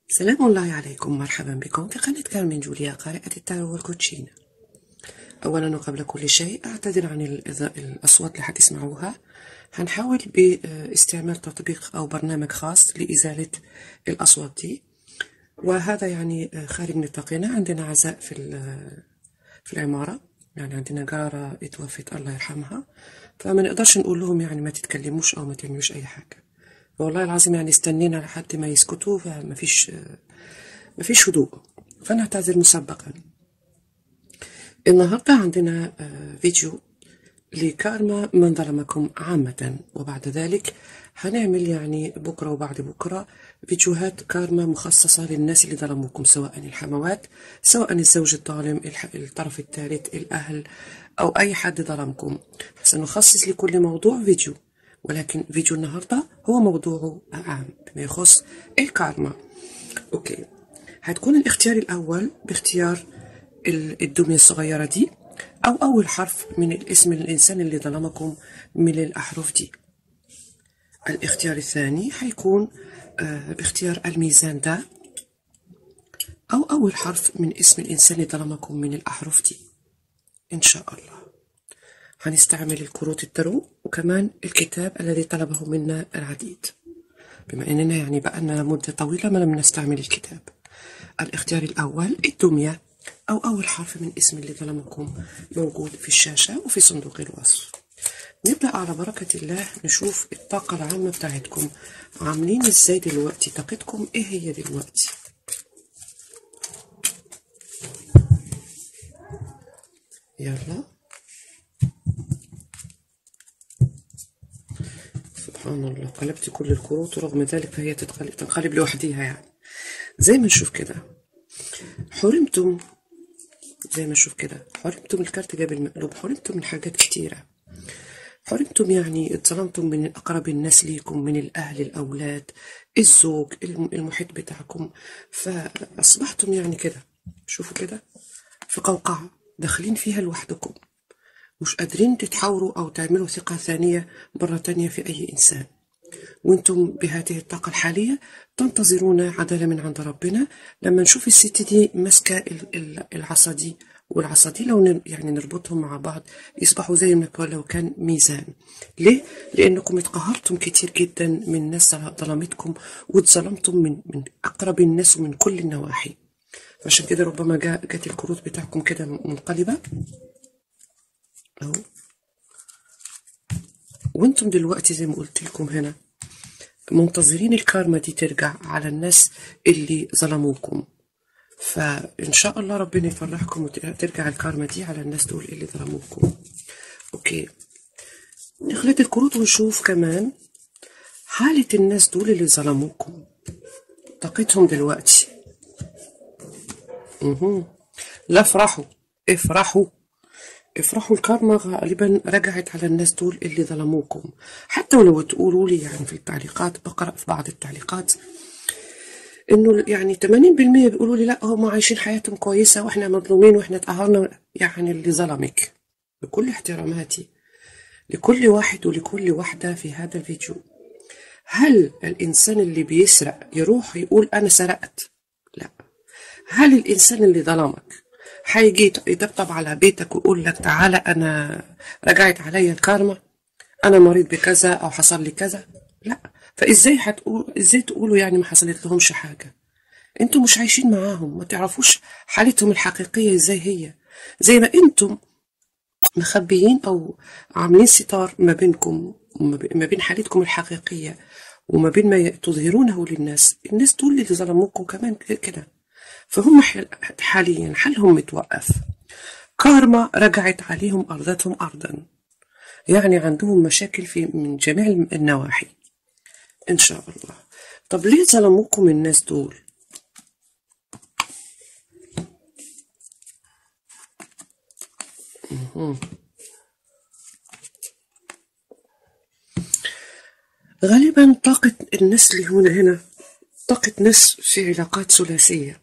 سلام الله عليكم مرحبا بكم في قناة كارمن جوليا قارئة التارو والكوتشين أولا وقبل كل شيء أعتذر عن الإضاء- الأصوات اللي حتسمعوها هنحاول باستعمال تطبيق أو برنامج خاص لإزالة الأصوات دي وهذا يعني خارج نطاقنا عندنا عزاء في ال- في العمارة يعني عندنا جارة اتوفت الله يرحمها فما نقدرش نقول لهم يعني ما تتكلموش أو ما تعملوش أي حاجة والله العظيم يعني استنينا لحد ما يسكتوا فما فيش ما فيش هدوء فنعتذر مسبقا النهاردة عندنا آه، فيديو لكارما من ظلمكم عامة وبعد ذلك هنعمل يعني بكرة وبعد بكرة فيديوهات كارما مخصصة للناس اللي ظلموكم سواء الحموات سواء الزوج الظالم الح- الطرف الثالث الأهل أو أي حد ظلمكم سنخصص لكل موضوع فيديو ولكن فيديو النهاردة هو موضوعه عام بما يخص الكارما أوكي هتكون الاختيار الأول باختيار ال- الدمية الصغيرة دي أو أول حرف من الاسم الإنسان اللي ظلمكم من الأحرف دي الاختيار الثاني حيكون آه، باختيار الميزان ده أو أول حرف من اسم الإنسان اللي ظلمكم من الأحرف دي إن شاء الله هنستعمل الكروت الترو وكمان الكتاب الذي طلبه منا العديد بما أننا يعني بقالنا مدة طويلة ما لم نستعمل الكتاب الاختيار الأول الدمية أو أول حرف من اسم اللي ظلمكم موجود في الشاشة وفي صندوق الوصف نبدأ على بركة الله نشوف الطاقة العامة بتاعتكم عاملين ازاي دلوقتي طاقتكم ايه هي دلوقتي يلا سبحان الله قلبت كل الكروت ورغم ذلك فهي تتقلب, تنقلب لوحديها يعني زي ما نشوف كده حرمتم زي ما نشوف كده حرمتم الكارت جاب المقلوب حرمتم من حاجات كتيرة حرمتم يعني اتظلمتم من أقرب الناس ليكم من الأهل الأولاد الزوج الم- المحيط بتاعكم فأصبحتم يعني كده شوفوا كده في قوقعة داخلين فيها لوحدكم مش قادرين تتحاوروا أو تعملوا ثقة ثانية مرة تانية في أي إنسان وانتم بهذه الطاقة الحالية تنتظرون عدالة من عند ربنا لما نشوف الست دي ماسكة ال- ال- العصا دي والعصا دي لو نر- يعني نربطهم مع بعض يصبحوا زي ما كان- لو كان ميزان ليه؟ لأنكم اتقهرتم كتير جدا من ناس ظلمتكم واتظلمتم من من أقرب الناس ومن كل النواحي عشان كده ربما جا- جت الكروت بتاعكم كده منقلبة أهو وانتم دلوقتي زي ما قلت لكم هنا منتظرين الكارما دي ترجع على الناس اللي ظلموكم فإن شاء الله ربنا يفرحكم وترجع الكارما دي على الناس دول اللي ظلموكم أوكي نخلط الكروت ونشوف كمان حالة الناس دول اللي ظلموكم طاقتهم دلوقتي مهم. لا افرحوا افرحوا افرحوا الكارما غالبا رجعت على الناس دول اللي ظلموكم حتى ولو تقولوا لي يعني في التعليقات بقرأ في بعض التعليقات انه يعني 80% بيقولوا لي لا هم عايشين حياتهم كويسه واحنا مظلومين واحنا اتقهرنا يعني اللي ظلمك بكل احتراماتي لكل واحد ولكل واحده في هذا الفيديو هل الانسان اللي بيسرق يروح يقول انا سرقت لا هل الانسان اللي ظلمك هيجي يطبطب على بيتك ويقول لك تعالى انا رجعت عليا الكارما انا مريض بكذا او حصل لي كذا لا فازاي هتقول ازاي تقولوا يعني ما حصلت لهمش حاجه انتوا مش عايشين معاهم ما تعرفوش حالتهم الحقيقيه ازاي هي زي ما انتم مخبيين او عاملين ستار ما بينكم وما بي- ما بين حالتكم الحقيقيه وما بين ما تظهرونه للناس الناس دول اللي ظلموكم كمان ك- كده فهم حل- حاليا حالهم متوقف كارما رجعت عليهم ارضتهم ارضا يعني عندهم مشاكل في من جميع النواحي ان شاء الله طب ليه ظلموكم الناس دول غالبا طاقة الناس اللي هنا هنا طاقة ناس في علاقات ثلاثية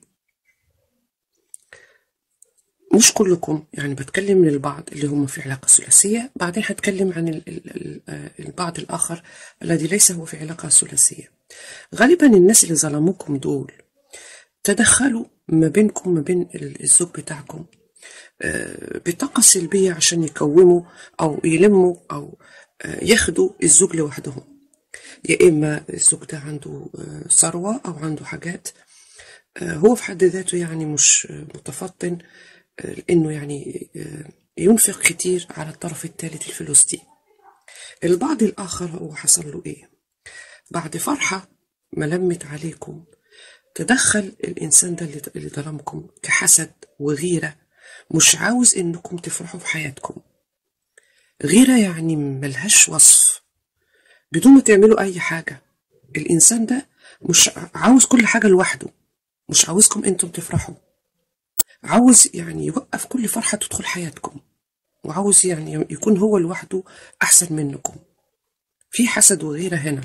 مش كلكم يعني بتكلم للبعض اللي هم في علاقة ثلاثية بعدين هتكلم عن ال- ال- ال- آه، البعض الآخر الذي ليس هو في علاقة ثلاثية غالبا الناس اللي ظلموكم دول تدخلوا ما بينكم ما بين الزوج بتاعكم آه، بطاقة سلبية عشان يكوموا أو يلموا أو آه، ياخدوا الزوج لوحدهم يا إما الزوج ده عنده آه، ثروة أو عنده حاجات آه، هو في حد ذاته يعني مش آه، متفطن آه، إنه يعني آه، ينفق كتير على الطرف الثالث الفلوس دي البعض الآخر هو حصل له إيه بعد فرحة ما لمت عليكم تدخل الإنسان ده اللي اللي ظلمكم كحسد وغيرة مش عاوز إنكم تفرحوا في حياتكم غيرة يعني ملهاش وصف بدون ما تعملوا أي حاجة الإنسان ده مش عاوز كل حاجة لوحده مش عاوزكم أنتم تفرحوا عاوز يعني يوقف كل فرحة تدخل حياتكم وعاوز يعني يكون هو لوحده أحسن منكم في حسد وغيرة هنا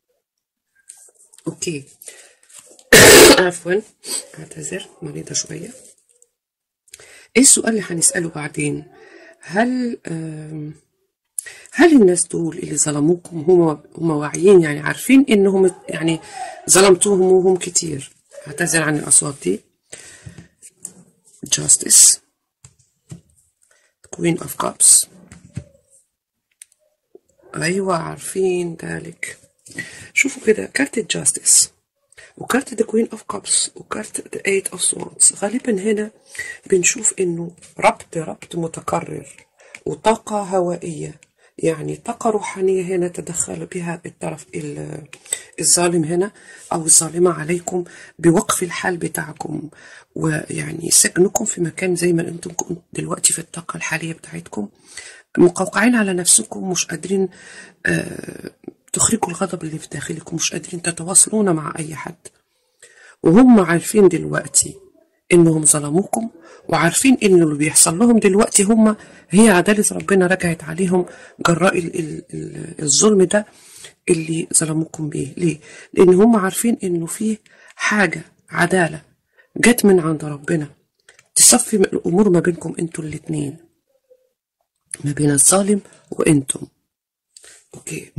أوكي عفوا أعتذر مريضة شوية إيه السؤال اللي هنسأله بعدين هل آم، هل الناس دول اللي ظلموكم هم هم واعيين يعني عارفين انهم يعني ظلمتوهم وهم كتير اعتذر عن الاصوات دي justice queen of cups ايوه عارفين ذلك شوفوا كده كارت الجاستس وكارت ذا كوين اوف كابس وكارت ذا ايت اوف سوانز غالبا هنا بنشوف انه ربط ربط متكرر وطاقة هوائية يعني طاقة روحانية هنا تدخل بها الطرف ال- الظالم هنا أو الظالمة عليكم بوقف الحال بتاعكم ويعني سجنكم في مكان زي ما أنتم كنتم دلوقتي في الطاقة الحالية بتاعتكم مقوقعين على نفسكم مش قادرين آه، تخرجوا الغضب اللي في داخلكم مش قادرين تتواصلون مع أي حد وهم عارفين دلوقتي انهم ظلموكم وعارفين ان اللي بيحصل لهم دلوقتي هم هي عدالة ربنا رجعت عليهم جراء ال- ال- ال- الظلم ده اللي ظلموكم بيه ليه؟ لان هم عارفين انه في حاجة عدالة جت من عند ربنا تصفي الامور ما بينكم انتوا الاتنين ما بين الظالم وانتم اوكي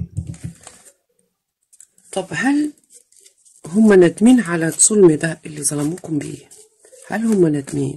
طب هل هم ندمين على الظلم ده اللي ظلموكم بيه هل هم ندمين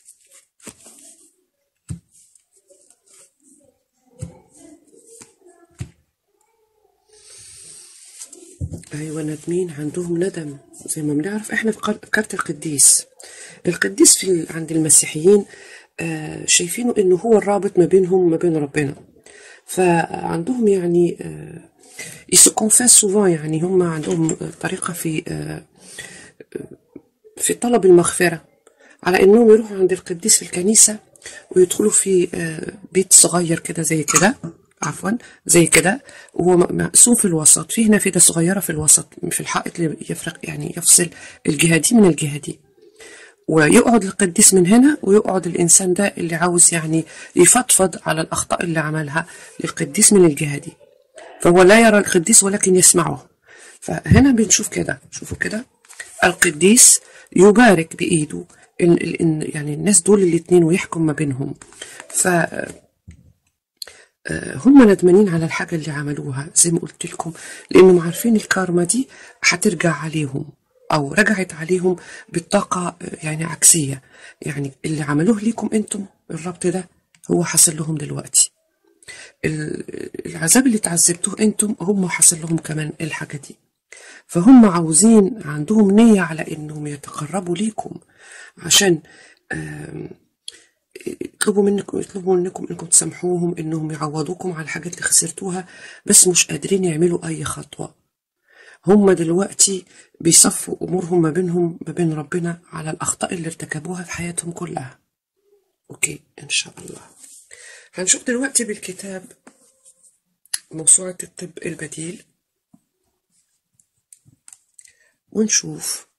ايوه ندمين عندهم ندم زي ما بنعرف احنا في قر- كارت القديس القديس في ال- عند المسيحيين آه شايفينه انه هو الرابط ما بينهم ما بين ربنا فعندهم يعني آه يسكونفاس سوفان يعني هم عندهم طريقة في آه في طلب المغفرة على انهم يروحوا عند القديس في الكنيسة ويدخلوا في آه، بيت صغير كده زي كده عفوا زي كده وهو م- مقسوم في الوسط في نافذة صغيرة في الوسط في الحائط اللي يفرق يعني يفصل الجهة دي من الجهة دي ويقعد القديس من هنا ويقعد الإنسان ده اللي عاوز يعني يفضفض على الأخطاء اللي عملها للقديس من الجهة دي فهو لا يرى القديس ولكن يسمعه فهنا بنشوف كده شوفوا كده القديس يبارك بإيده إن إن يعني الناس دول الاتنين ويحكم ما بينهم ف هم ندمانين على الحاجة اللي عملوها زي ما قلت لكم لأنهم عارفين الكارما دي هترجع عليهم أو رجعت عليهم بالطاقة آه، يعني عكسية يعني اللي عملوه ليكم أنتم الربط ده هو حصل لهم دلوقتي ال- العذاب اللي تعذبتوه أنتم هم حصل لهم كمان الحاجة دي فهم عاوزين عندهم نية على إنهم يتقربوا ليكم عشان آم، يطلبوا منكم يطلبوا منكم انكم تسامحوهم انهم يعوضوكم على الحاجات اللي خسرتوها بس مش قادرين يعملوا اي خطوة هم دلوقتي بيصفوا امورهم ما بينهم ما بين ربنا على الاخطاء اللي ارتكبوها في حياتهم كلها اوكي ان شاء الله هنشوف دلوقتي بالكتاب موسوعة الطب البديل ونشوف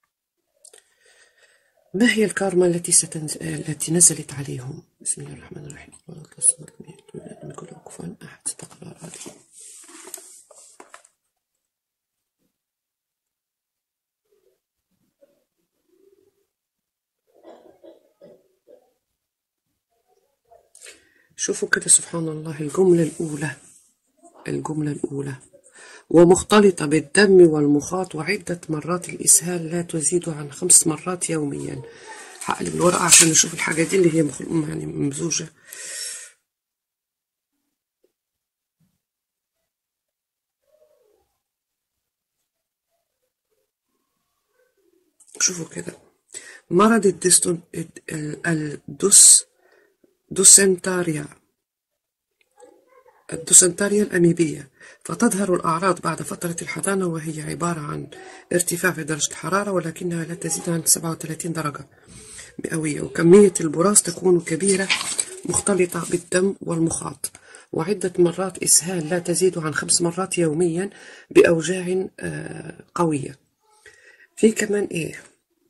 ما هي الكارما التي ستنز... التي نزلت عليهم بسم الله الرحمن الرحيم قل الله الصمد لم يلد ولم يكن له كفوا احد صدق الله العظيم شوفوا كده سبحان الله الجملة الأولى الجملة الأولى ومختلطة بالدم والمخاط وعدة مرات الإسهال لا تزيد عن خمس مرات يوميا هقلب الورقة عشان نشوف الحاجة دي اللي هي مخ- يعني ممزوجة شوفوا كده مرض الدستون ال- الدوس دوسنتاريا الدوسنتاريا الأميبية فتظهر الأعراض بعد فترة الحضانة وهي عبارة عن ارتفاع في درجة الحرارة ولكنها لا تزيد عن 37 درجة مئوية وكمية البراز تكون كبيرة مختلطة بالدم والمخاط وعدة مرات إسهال لا تزيد عن خمس مرات يوميا بأوجاع آه، قوية في كمان إيه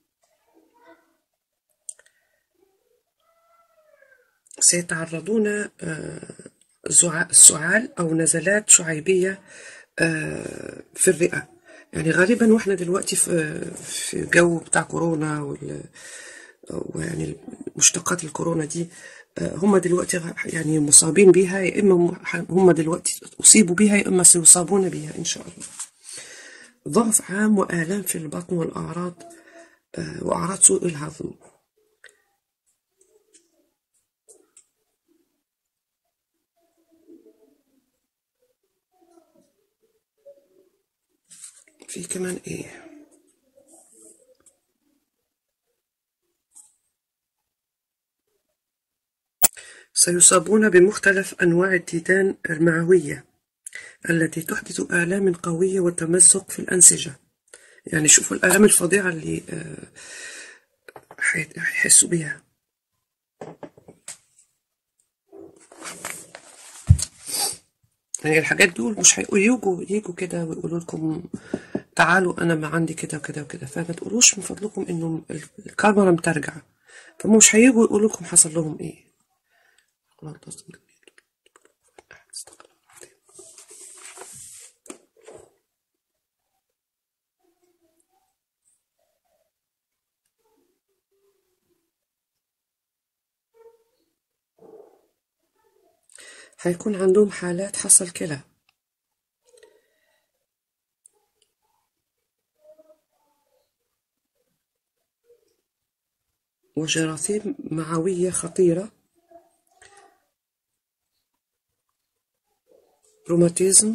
سيتعرضون آه، زع- سعال أو نزلات شعيبية آه، في الرئة يعني غالبا واحنا دلوقتي في في جو بتاع كورونا وال ويعني مشتقات الكورونا دي آه، هم دلوقتي غ- يعني مصابين بيها يا اما هم- هم دلوقتي اصيبوا بيها يا اما سيصابون بيها ان شاء الله ضعف عام والام في البطن والاعراض آه، واعراض سوء الهضم في كمان ايه سيصابون بمختلف أنواع الديدان المعوية التي تحدث آلام قوية وتمزق في الأنسجة يعني شوفوا الآلام الفظيعة اللي آه، حي- هيحسوا بيها يعني الحاجات دول مش هيقولوا يجوا يجوا كده ويقولوا لكم تعالوا أنا ما عندي كده وكده وكده فما تقولوش من فضلكم إنه الكارما لم ترجع فمش هيجوا يقولوا لكم حصل لهم إيه الله تصدق. هيكون عندهم حالات حصل كلى وجراثيم معوية خطيرة روماتيزم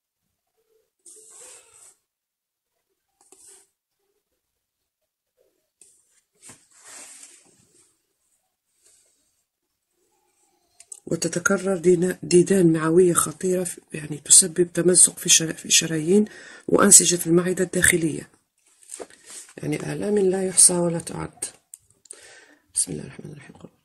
وتتكرر دينا- ديدان معوية خطيرة في- يعني تسبب تمزق في الشرا- في الشرايين وأنسجة المعدة الداخلية يعني آلام لا يحصى ولا تعد بسم الله الرحمن الرحيم قل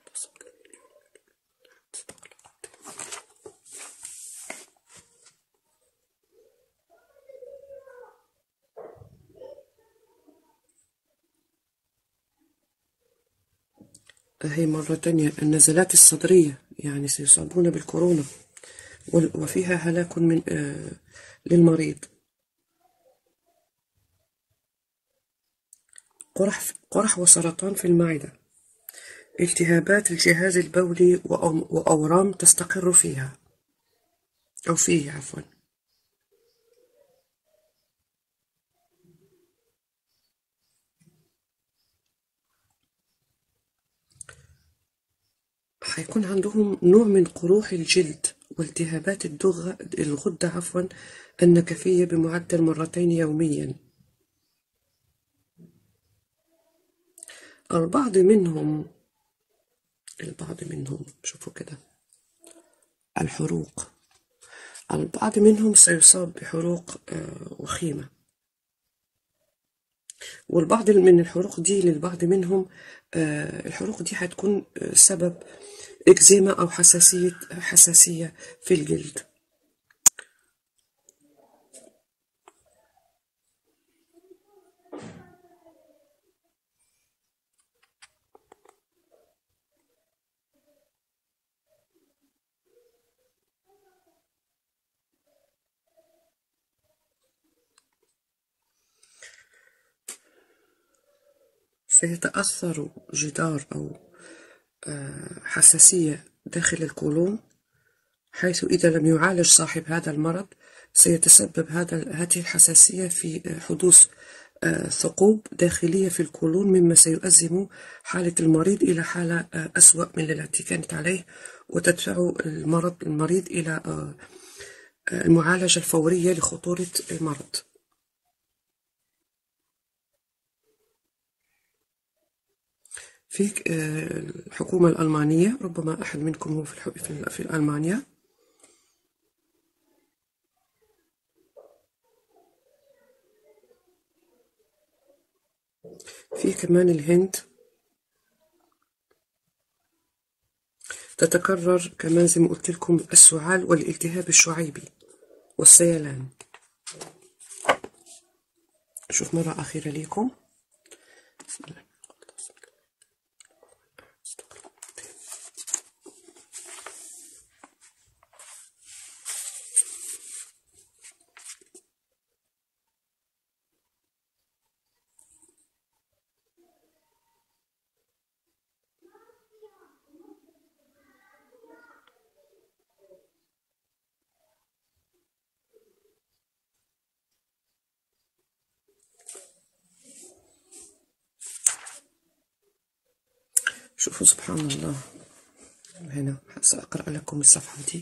هي مرة تانية النزلات الصدرية يعني سيصابون بالكورونا وال- وفيها هلاك من آه للمريض قرح قرح وسرطان في المعدة التهابات الجهاز البولي وأم- وأورام تستقر فيها أو فيه عفوا هيكون عندهم نوع من قروح الجلد والتهابات الدغ... الغدة عفوا النكفية بمعدل مرتين يوميا البعض منهم البعض منهم شوفوا كده الحروق البعض منهم سيصاب بحروق آه، وخيمة والبعض من الحروق دي للبعض منهم آه، الحروق دي هتكون آه، سبب إكزيما أو حساسية حساسية في الجلد سيتأثر جدار أو آه، حساسية داخل القولون حيث إذا لم يعالج صاحب هذا المرض سيتسبب هذا هذه الحساسية في حدوث آه، ثقوب داخلية في القولون مما سيؤزم حالة المريض إلى حالة آه، أسوأ من التي كانت عليه وتدفع المرض المريض إلى آه، المعالجة الفورية لخطورة المرض في الحكومة الألمانية ربما أحد منكم هو في, في ألمانيا في كمان الهند تتكرر كمان زي ما قلت لكم السعال والالتهاب الشعيبي والسيلان شوف مرة أخيرة ليكم بسم الله شوفوا سبحان الله هنا سأقرأ لكم الصفحة دي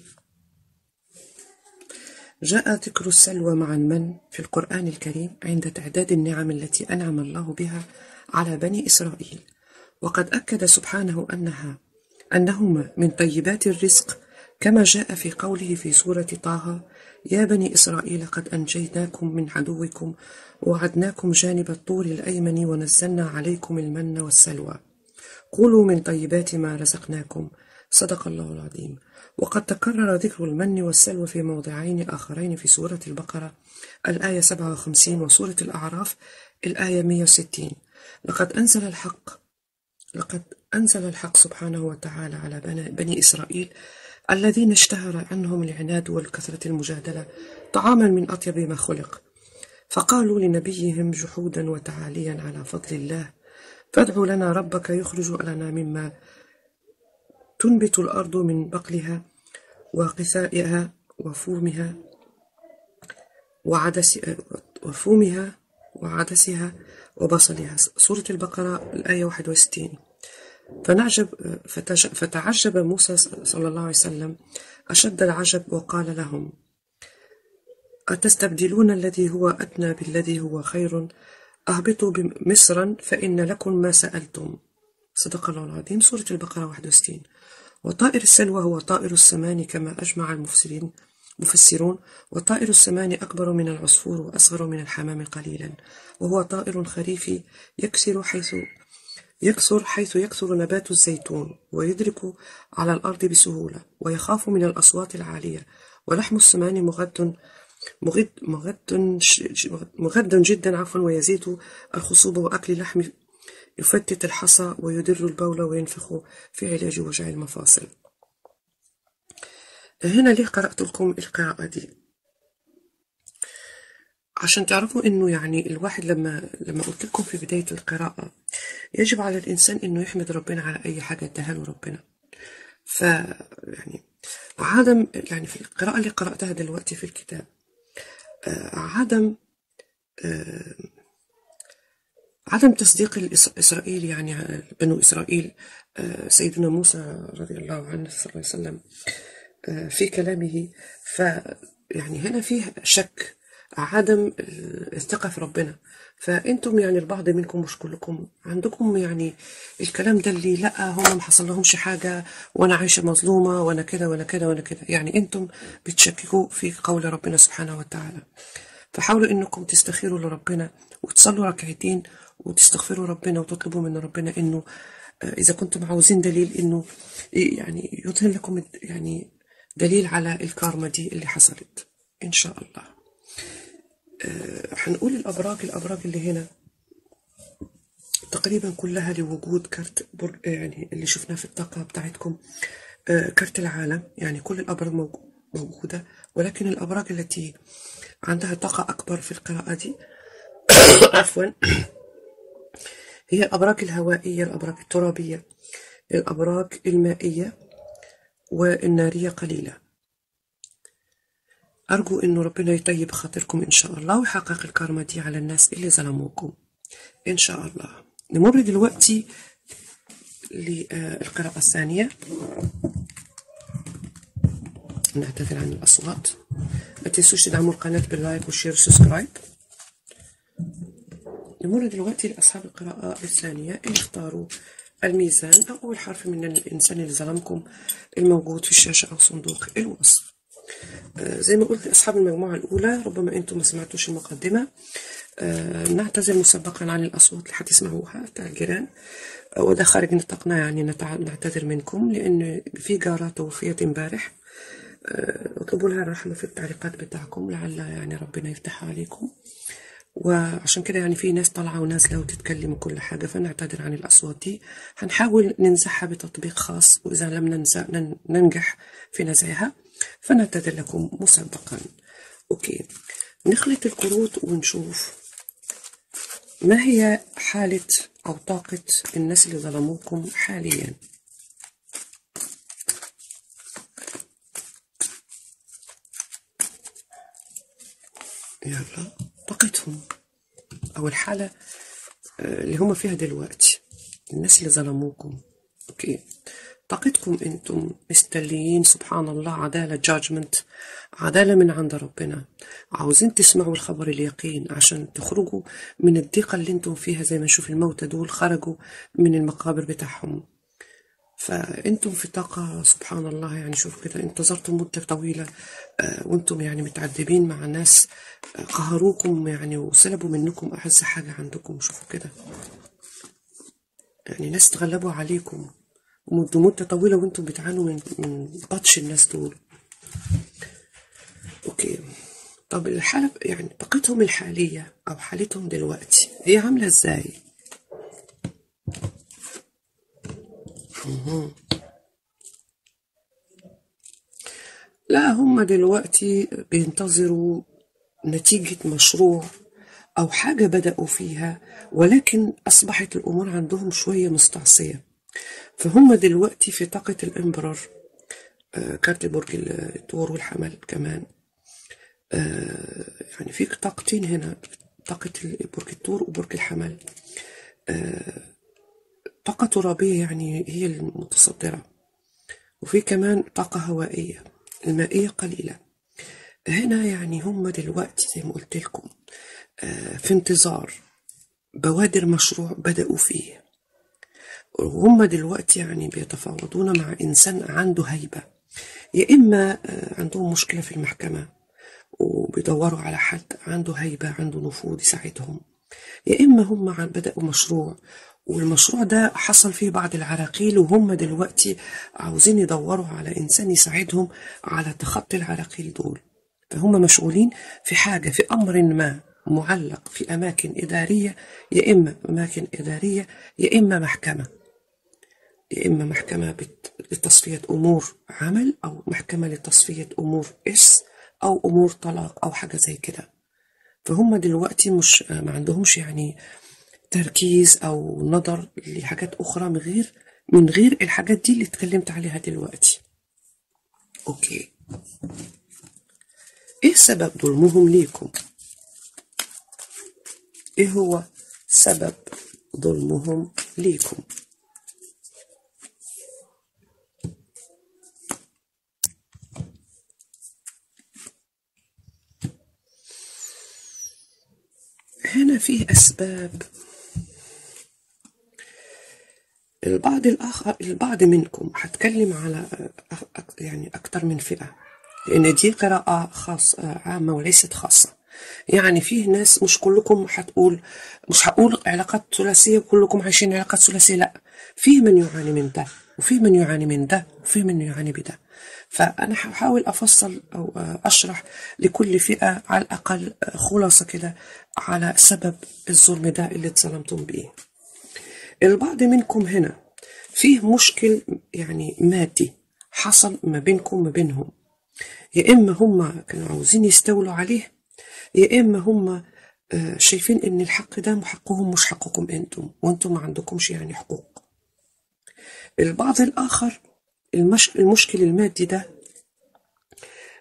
جاء ذكر السلوى مع المن في القرآن الكريم عند تعداد النعم التي أنعم الله بها على بني إسرائيل وقد أكد سبحانه أنها أنهما من طيبات الرزق كما جاء في قوله في سورة طه يا بني إسرائيل قد أنجيناكم من عدوكم ووعدناكم جانب الطور الأيمن ونزلنا عليكم المن والسلوى كلوا من طيبات ما رزقناكم صدق الله العظيم وقد تكرر ذكر المن والسلوى في موضعين آخرين في سورة البقرة الآية 57 وسورة الأعراف الآية 160 لقد أنزل الحق لقد أنزل الحق سبحانه وتعالى على بني إسرائيل الذين اشتهر عنهم العناد والكثرة المجادلة طعاما من أطيب ما خلق فقالوا لنبيهم جحودا وتعاليا على فضل الله فادع لنا ربك يخرج لنا مما تنبت الأرض من بقلها وقثائها وفومها وعدس وفومها وعدسها وبصلها سورة البقرة الآية 61 فنعجب فتعجب موسى صلى الله عليه وسلم أشد العجب وقال لهم أتستبدلون الذي هو أدنى بالذي هو خير أهبطوا مصرا فإن لكم ما سألتم صدق الله العظيم سورة البقرة 61 وطائر السلوى هو طائر السمان كما أجمع المفسرين مفسرون وطائر السمان أكبر من العصفور وأصغر من الحمام قليلا وهو طائر خريفي يكسر حيث يكثر حيث يكثر نبات الزيتون ويدرك على الأرض بسهولة ويخاف من الأصوات العالية ولحم السمان مغد مغد مغد مغد جدا عفوا ويزيد الخصوبة وأكل اللحم يفتت الحصى ويدر البول وينفخ في علاج وجع المفاصل هنا ليه قرأت لكم القراءة دي عشان تعرفوا انه يعني الواحد لما لما قلت لكم في بداية القراءة يجب على الانسان انه يحمد ربنا على اي حاجة اداها له ربنا ف يعني عدم يعني في القراءة اللي قرأتها دلوقتي في الكتاب عدم عدم تصديق إسرائيل يعني بنو إسرائيل سيدنا موسى رضي الله عنه صلى الله عليه وسلم في كلامه ف يعني هنا فيه شك عدم الثقة في ربنا فانتم يعني البعض منكم مش كلكم عندكم يعني الكلام ده اللي لا هم ما حصل لهمش حاجة وانا عايشة مظلومة وانا كده وانا كده وانا كده يعني انتم بتشككوا في قول ربنا سبحانه وتعالى فحاولوا انكم تستخيروا لربنا وتصلوا ركعتين وتستغفروا ربنا وتطلبوا من ربنا انه اذا كنتم عاوزين دليل انه يعني يظهر لكم يعني دليل على الكارما دي اللي حصلت ان شاء الله هنقول الأبراج الأبراج اللي هنا تقريبا كلها لوجود كارت يعني اللي شفناه في الطاقة بتاعتكم كارت العالم يعني كل الأبراج موجودة ولكن الأبراج التي عندها طاقة أكبر في القراءة دي عفوا هي الأبراج الهوائية الأبراج الترابية الأبراج المائية والنارية قليلة أرجو إنه ربنا يطيب خاطركم إن شاء الله ويحقق الكرامة دي على الناس اللي ظلموكم إن شاء الله نمر دلوقتي للقراءة الثانية نعتذر عن الأصوات ما تنسوش تدعموا القناة باللايك والشير والسبسكرايب نمر دلوقتي لأصحاب القراءة الثانية اللي اختاروا الميزان أو أول حرف من الإنسان اللي ظلمكم الموجود في الشاشة أو صندوق الوصف آه، زي ما قلت لأصحاب المجموعة الأولى ربما أنتم ما سمعتوش المقدمة آه، نعتذر مسبقا عن الأصوات اللي هتسمعوها بتاع الجيران آه، وده خارج نطاقنا يعني نتع- نعتذر منكم لأن في جارة توفيت امبارح آه، اطلبوا لها الرحمة في التعليقات بتاعكم لعل يعني ربنا يفتحها عليكم وعشان كده يعني في ناس طالعة ونازلة وتتكلم وكل حاجة فنعتذر عن الأصوات دي هنحاول ننزعها بتطبيق خاص وإذا لم ننزع نن- ننجح في نزعها فنعتذر لكم مسبقا أوكي نخلط الكروت ونشوف ما هي حالة أو طاقة الناس اللي ظلموكم حاليا يلا طاقتهم أو الحالة آه، اللي هم فيها دلوقتي الناس اللي ظلموكم أوكي طاقتكم أنتم مستليين سبحان الله عدالة جاجمنت عدالة من عند ربنا عاوزين تسمعوا الخبر اليقين عشان تخرجوا من الضيقة اللي انتم فيها زي ما نشوف الموتى دول خرجوا من المقابر بتاعهم فانتم في طاقة سبحان الله يعني شوف كده انتظرتم مدة طويلة آه، وانتم يعني متعذبين مع ناس آه، قهروكم يعني وسلبوا منكم أعز حاجة عندكم شوفوا كده يعني ناس تغلبوا عليكم ومدة مدة طويلة وانتم بتعانوا من من بطش الناس دول اوكي طب الحالة يعني طاقتهم الحالية أو حالتهم دلوقتي هي عاملة ازاي؟ لا هم دلوقتي بينتظروا نتيجة مشروع أو حاجة بدأوا فيها ولكن أصبحت الأمور عندهم شوية مستعصية فهم دلوقتي في طاقة الإمبرار آه، كارت برج الثور والحمل كمان آه، يعني في طاقتين هنا طاقة برج الثور وبرج الحمل طاقة ترابية يعني هي المتصدرة وفي كمان طاقة هوائية المائية قليلة هنا يعني هم دلوقتي زي ما قلت لكم آه، في انتظار بوادر مشروع بدأوا فيه وهم دلوقتي يعني بيتفاوضون مع إنسان عنده هيبة يا إما آه، عندهم مشكلة في المحكمة وبيدوروا على حد عنده هيبة عنده نفوذ يساعدهم يا إما هم عن- بدأوا مشروع والمشروع ده حصل فيه بعض العراقيل وهم دلوقتي عاوزين يدوروا على إنسان يساعدهم على تخطي العراقيل دول فهم مشغولين في حاجة في أمر ما معلق في أماكن إدارية يا إما أماكن إدارية يا إما محكمة يا إما محكمة بت- لتصفية أمور عمل أو محكمة لتصفية أمور إس أو أمور طلاق أو حاجة زي كده فهم دلوقتي مش ما عندهمش يعني تركيز أو نظر لحاجات أخرى من غير من غير الحاجات دي اللي اتكلمت عليها دلوقتي أوكي إيه سبب ظلمهم ليكم؟ إيه هو سبب ظلمهم ليكم؟ هنا فيه أسباب البعض الآخر البعض منكم هتكلم على أ- أ- يعني أكتر من فئة لأن دي قراءة خاصة عامة وليست خاصة يعني فيه ناس مش كلكم هتقول مش هقول علاقات ثلاثية وكلكم عايشين علاقات ثلاثية لا فيه من يعاني من ده وفيه من يعاني من ده وفيه من يعاني بده فأنا هحاول أفصل أو أشرح لكل فئة على الأقل خلاصة كده على سبب الظلم ده اللي اتظلمتم بيه البعض منكم هنا فيه مشكل يعني مادي حصل ما بينكم وما بينهم يا إما هم كانوا عاوزين يستولوا عليه يا إما هم آه، شايفين إن الحق ده حقهم مش حقكم أنتم وأنتم ما عندكمش يعني حقوق البعض الآخر المش... المشكل المادي ده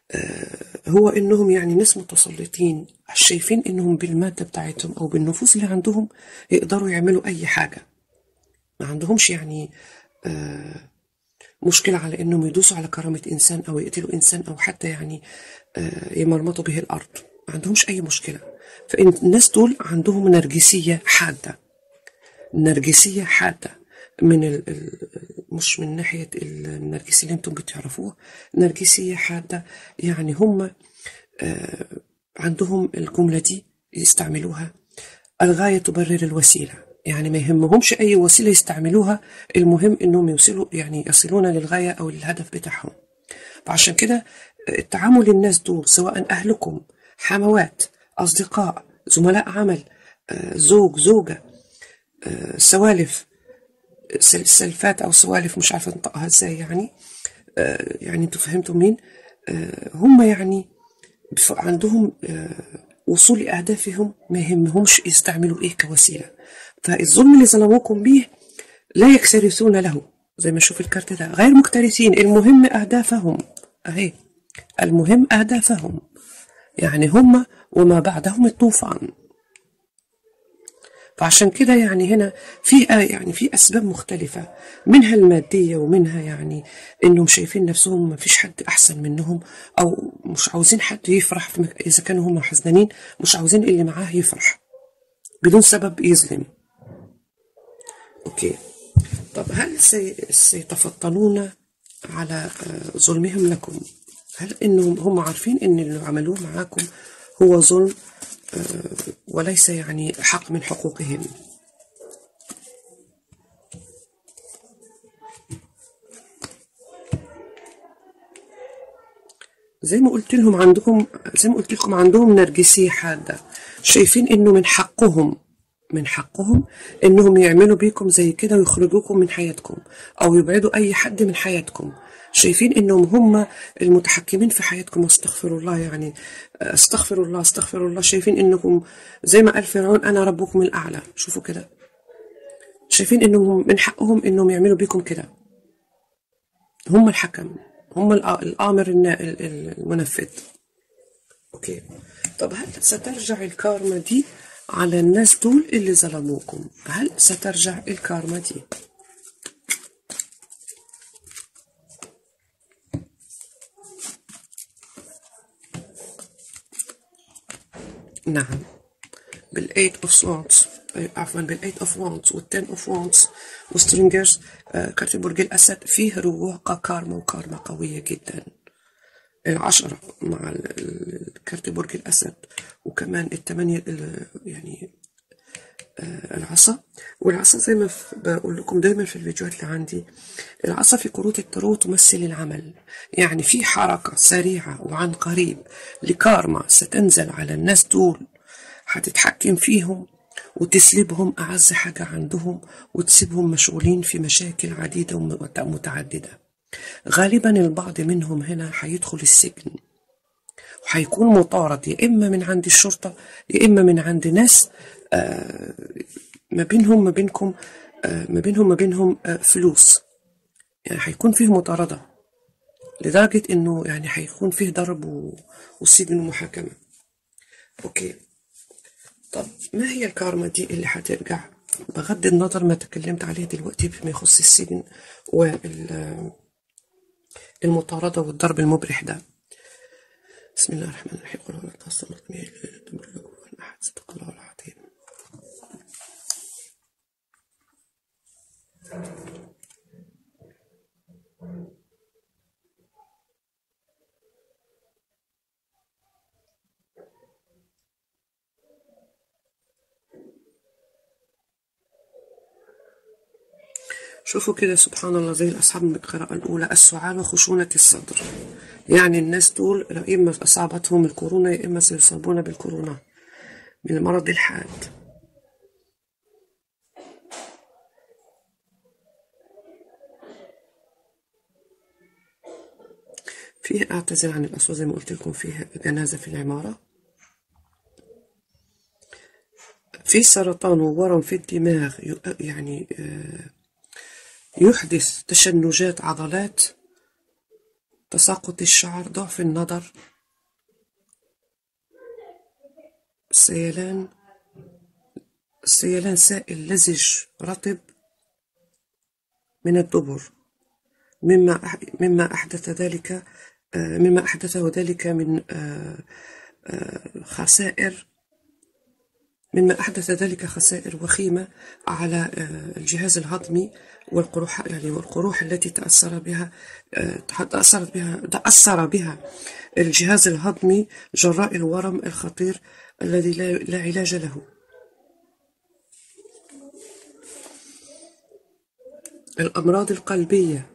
هو انهم يعني ناس متسلطين شايفين انهم بالماده بتاعتهم او بالنفوس اللي عندهم يقدروا يعملوا اي حاجه ما عندهمش يعني آه، مشكله على انهم يدوسوا على كرامه انسان او يقتلوا انسان او حتى يعني آه، يمرمطوا به الارض ما عندهمش اي مشكله فالناس دول عندهم نرجسيه حاده نرجسيه حاده من ال ال مش من ناحيه النرجسيه اللي انتم بتعرفوها نرجسيه حاده يعني هم آه، عندهم الجمله دي يستعملوها الغايه تبرر الوسيله يعني ما يهمهمش اي وسيله يستعملوها المهم انهم يوصلوا يعني يصلون للغايه او الهدف بتاعهم فعشان كده التعامل الناس دول سواء اهلكم حموات اصدقاء زملاء عمل آه، زوج زوجه آه، سوالف سل- سلفات او سوالف مش عارفه انطقها ازاي يعني آه، يعني انتوا فهمتوا مين آه، هم يعني بف- عندهم آه، وصول لأهدافهم ما يهمهمش يستعملوا إيه كوسيلة فالظلم اللي ظلموكم به لا يكترثون له زي ما نشوف الكارت ده غير مكترثين المهم أهدافهم أهي المهم أهدافهم يعني هم وما بعدهم الطوفان فعشان كده يعني هنا في آه يعني في اسباب مختلفه منها الماديه ومنها يعني انهم شايفين نفسهم ما فيش حد احسن منهم او مش عاوزين حد يفرح في مك... اذا كانوا هم حزنانين مش عاوزين اللي معاه يفرح بدون سبب يظلم اوكي طب هل سي... سيتفطنون على آه، ظلمهم لكم هل انهم هم عارفين ان اللي عملوه معاكم هو ظلم آه، وليس يعني حق من حقوقهم زي ما قلت لهم عندهم زي ما قلت لكم عندهم نرجسية حادة شايفين انه من حقهم من حقهم انهم يعملوا بيكم زي كده ويخرجوكم من حياتكم او يبعدوا اي حد من حياتكم شايفين انهم هم المتحكمين في حياتكم استغفر الله يعني استغفر الله استغفر الله شايفين انكم زي ما قال فرعون انا ربكم الاعلى شوفوا كده شايفين انهم من حقهم انهم يعملوا بيكم كده هم الحكم هم الآ- الآمر النا- ال- ال- المنفذ أوكي طب هل سترجع الكارما دي على الناس دول اللي ظلموكم هل سترجع الكارما دي نعم بالايت اوف سوانز عفوا بالايت اوف وانز والتن اوف وانز وسترينجرز كارت برج الاسد فيه رواق كارما وكارما قويه جدا العشرة مع ال- ال- كارت برج الأسد وكمان الثمانية ال- يعني آه، العصا والعصا زي ما ف- بقول لكم دايما في الفيديوهات اللي عندي العصا في كروت التارot تمثل العمل يعني في حركة سريعة وعن قريب لكارما ستنزل على الناس دول هتتحكم فيهم وتسلبهم أعز حاجة عندهم وتسيبهم مشغولين في مشاكل عديدة ومت- ومتعددة غالبا البعض منهم هنا هيدخل السجن وهيكون مطارد يا إما من عند الشرطة يا إما من عند ناس آه، ما بينهم ما بينكم آه، ما بينهم ما بينهم آه، فلوس يعني هيكون فيه مطاردة لدرجة إنه يعني هيكون فيه ضرب و- وسجن ومحاكمة أوكي طب ما هي الكارما دي اللي هترجع بغض النظر ما تكلمت عليه دلوقتي فيما يخص السجن والمطاردة والضرب المبرح ده بسم الله الرحمن الرحيم قل هو الله الصمد لم يلد ولم يولد ولم يكن له أحد صدق الله العظيم شوفوا كده سبحان الله زي الأصحاب من القراءة الأولى السعال وخشونة الصدر يعني الناس دول يا إما أصابتهم الكورونا يا إما سيصابون بالكورونا من المرض الحاد فيه أعتذر عن الأصوات زي ما قلت لكم فيه جنازة في العمارة في سرطان وورم في الدماغ ي- يعني آه، يحدث تشنجات عضلات تساقط الشعر ضعف النظر سيلان سيلان سائل لزج رطب من الدبر مما أح- مما أحدث ذلك آه، مما أحدثه ذلك من آه، آه، خسائر مما أحدث ذلك خسائر وخيمة على آه، الجهاز الهضمي والقروح يعني والقروح التي تأثر بها آه، تأثرت بها تأثر بها الجهاز الهضمي جراء الورم الخطير الذي لا لا علاج له الأمراض القلبية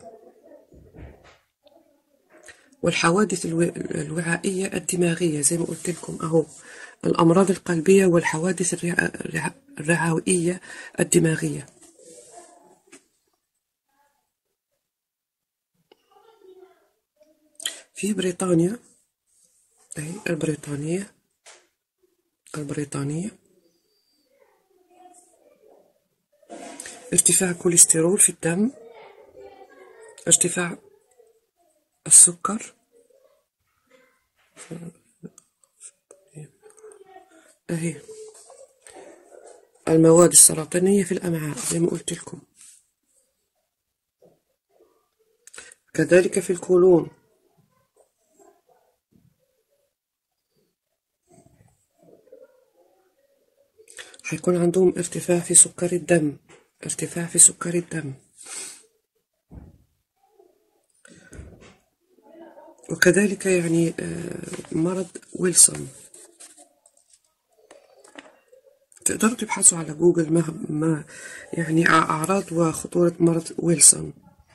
والحوادث الو- الوعائية الدماغية زي ما قلت لكم أهو الأمراض القلبية والحوادث الرع- الرع- الرعوية الدماغية في بريطانيا أي البريطانية البريطانية ارتفاع الكوليسترول في الدم ارتفاع السكر أهي المواد السرطانية في الأمعاء زي ما قلت لكم كذلك في الكولون هيكون عندهم ارتفاع في سكر الدم ارتفاع في سكر الدم وكذلك يعني آه، مرض ويلسون تقدروا تبحثوا على جوجل ما, ما يعني أعراض وخطورة مرض ويلسون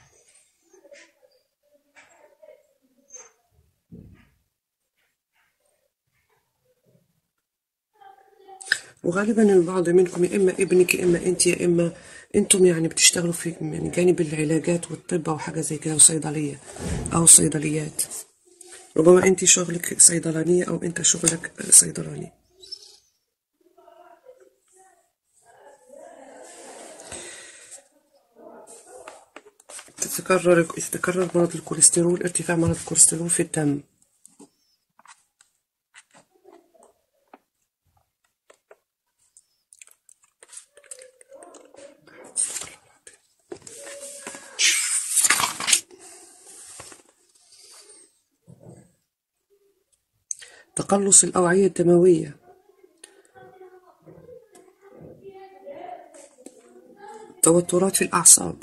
وغالبا البعض منكم يا إما ابنك يا إما أنت يا إما أنتم يعني بتشتغلوا في من جانب العلاجات والطب أو حاجة زي كده وصيدلية أو صيدليات ربما أنت شغلك صيدلانية أو أنت شغلك صيدلاني تتكرر يتكرر مرض الكوليسترول ارتفاع مرض الكوليسترول في الدم تقلص الأوعية الدموية توترات في الأعصاب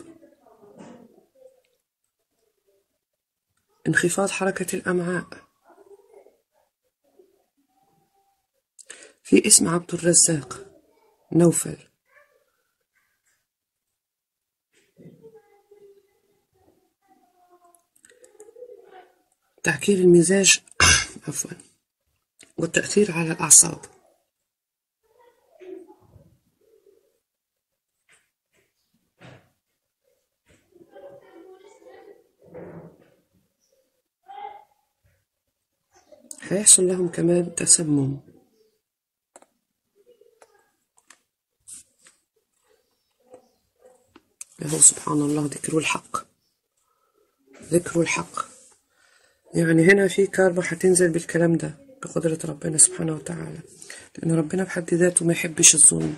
انخفاض حركة الأمعاء في اسم عبد الرزاق نوفل تعكير المزاج عفوا والتأثير على الأعصاب هيحصل لهم كمان تسمم هو سبحان الله ذكر الحق ذكر الحق يعني هنا في كارما هتنزل بالكلام ده بقدرة ربنا سبحانه وتعالى لأن ربنا بحد ذاته ما يحبش الظلم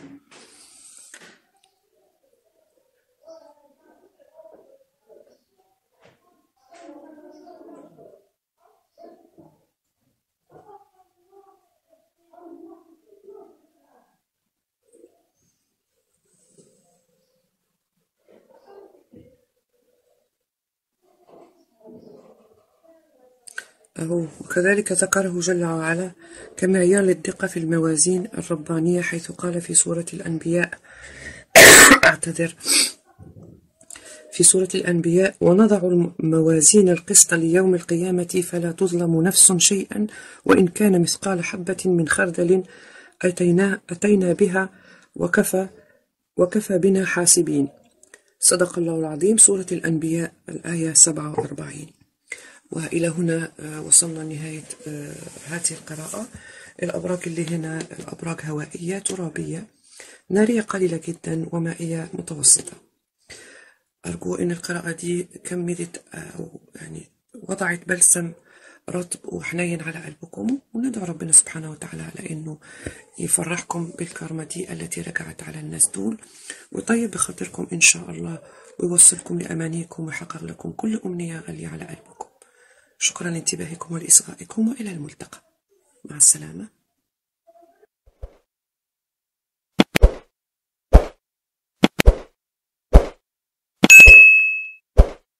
أهو وكذلك ذكره جل وعلا كمعيار للدقة في الموازين الربانية حيث قال في سورة الأنبياء أعتذر في سورة الأنبياء ونضع الموازين القسط ليوم القيامة فلا تظلم نفس شيئا وإن كان مثقال حبة من خردل أتينا, أتينا بها وكفى وكفى بنا حاسبين صدق الله العظيم سورة الأنبياء الآية 47 وإلى هنا آه، وصلنا نهاية آه، هذه القراءة الأبراج اللي هنا الأبراج هوائية ترابية نارية قليلة جدا ومائية متوسطة أرجو أن القراءة دي كملت أو يعني وضعت بلسم رطب وحنين على قلبكم وندعو ربنا سبحانه وتعالى على انه يفرحكم بالكرمة دي التي رجعت على الناس دول ويطيب بخاطركم ان شاء الله ويوصلكم لامانيكم ويحقق لكم كل امنية غالية على قلبكم شكرا لانتباهكم ولاصغائكم والى الملتقى مع السلامه